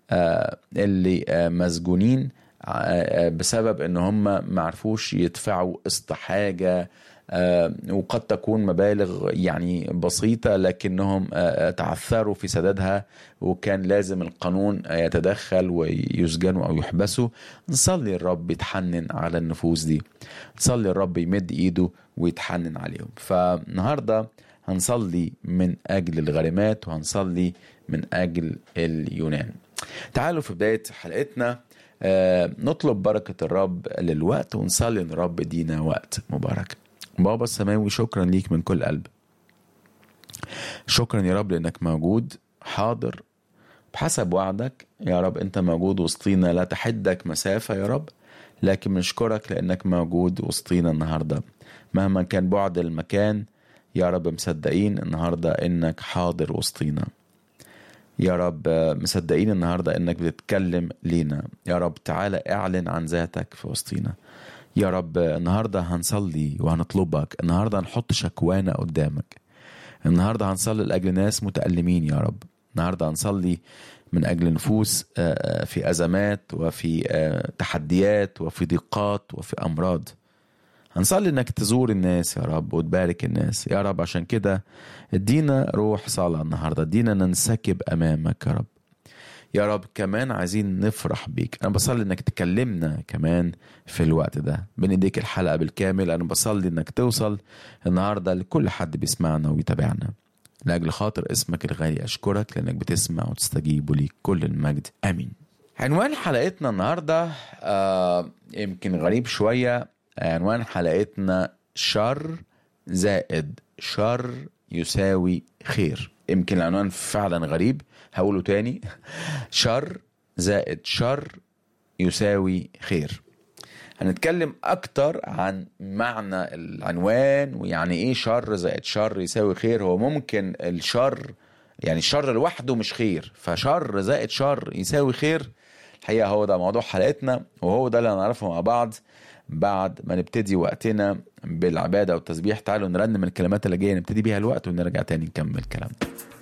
آه، اللي آه، مسجونين آه، بسبب ان هم ما عرفوش يدفعوا قسط حاجه آه، وقد تكون مبالغ يعني بسيطة لكنهم آه، تعثروا في سدادها وكان لازم القانون يتدخل ويسجنوا أو يحبسوا نصلي الرب يتحنن على النفوس دي نصلي الرب يمد إيده ويتحنن عليهم فالنهاردة هنصلي من أجل الغريمات وهنصلي من أجل اليونان تعالوا في بداية حلقتنا آه، نطلب بركة الرب للوقت ونصلي ان الرب يدينا وقت مبارك بابا السماوي شكرا ليك من كل قلب شكرا يا رب لانك موجود حاضر بحسب وعدك يا رب انت موجود وسطينا لا تحدك مسافة يا رب لكن بنشكرك لانك موجود وسطينا النهاردة مهما كان بعد المكان يا رب مصدقين النهاردة انك حاضر وسطينا يا رب مصدقين النهارده انك بتتكلم لينا يا رب تعالى اعلن عن ذاتك في وسطينا يا رب النهارده هنصلي وهنطلبك النهارده هنحط شكوانا قدامك النهارده هنصلي لاجل ناس متألمين يا رب النهارده هنصلي من اجل نفوس آه، آه، في ازمات وفي آه، تحديات وفي ضيقات وفي امراض هنصلي انك تزور الناس يا رب وتبارك الناس يا رب عشان كده ادينا روح صلاة النهارده ادينا ننسكب امامك يا رب يا رب كمان عايزين نفرح بيك انا بصلي انك تكلمنا كمان في الوقت ده بنديك الحلقة بالكامل انا بصلي انك توصل النهارده لكل حد بيسمعنا ويتابعنا لاجل خاطر اسمك الغالي اشكرك لانك بتسمع وتستجيب وليك كل المجد امين عنوان حلقتنا النهارده آه يمكن غريب شويه عنوان حلقتنا شر زائد شر يساوي خير يمكن العنوان فعلا غريب هقوله تاني شر زائد شر يساوي خير هنتكلم اكتر عن معنى العنوان ويعني ايه شر زائد شر يساوي خير هو ممكن الشر يعني الشر لوحده مش خير فشر زائد شر يساوي خير الحقيقه هو ده موضوع حلقتنا وهو ده اللي هنعرفه مع بعض بعد ما نبتدي وقتنا بالعباده والتسبيح تعالوا نرنم الكلمات اللي جايه نبتدي بيها الوقت ونرجع تاني نكمل كلامنا